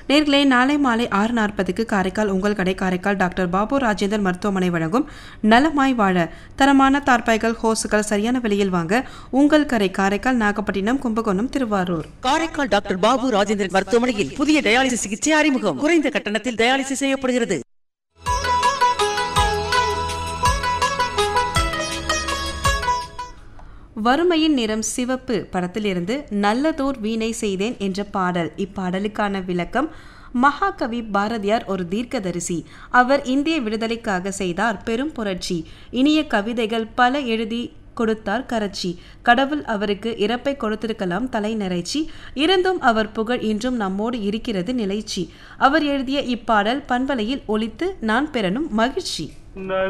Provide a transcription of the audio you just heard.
நேர்களே நாளை மாலை ஆறு நாற்பதுக்கு காரைக்கால் உங்கள் கடை காரைக்கால் டாக்டர் பாபு ராஜேந்தர் மருத்துவமனை வழங்கும் நலமாய் வாழ தரமான தார்பாய்கள் ஹோஸுகள் சரியான விலையில் வாங்க உங்கள் கரை காரைக்கால் நாகப்பட்டினம் கும்பகோணம் திருவாரூர் காரைக்கால் டாக்டர் பாபு ராஜேந்திரன் மருத்துவமனையில் புதிய டயாலிசிஸ் சிகிச்சை அறிமுகம் குறைந்த கட்டணத்தில் டயாலிசிஸ் செய்யப்படுகிறது வறுமையின் நிறம் சிவப்பு படத்திலிருந்து நல்லதோர் வீணை செய்தேன் என்ற பாடல் இப்பாடலுக்கான விளக்கம் மகாகவி பாரதியார் ஒரு தீர்க்கதரிசி அவர் இந்திய விடுதலைக்காக செய்தார் பெரும் புரட்சி இனிய கவிதைகள் பல எழுதி கொடுத்தார் கரச்சி கடவுள் அவருக்கு இறப்பை கொடுத்திருக்கலாம் தலை நிறைச்சி இருந்தும் அவர் புகழ் இன்றும் நம்மோடு இருக்கிறது நிலைச்சி அவர் எழுதிய இப்பாடல் பண்பலையில் ஒலித்து நான் பெறணும் மகிழ்ச்சி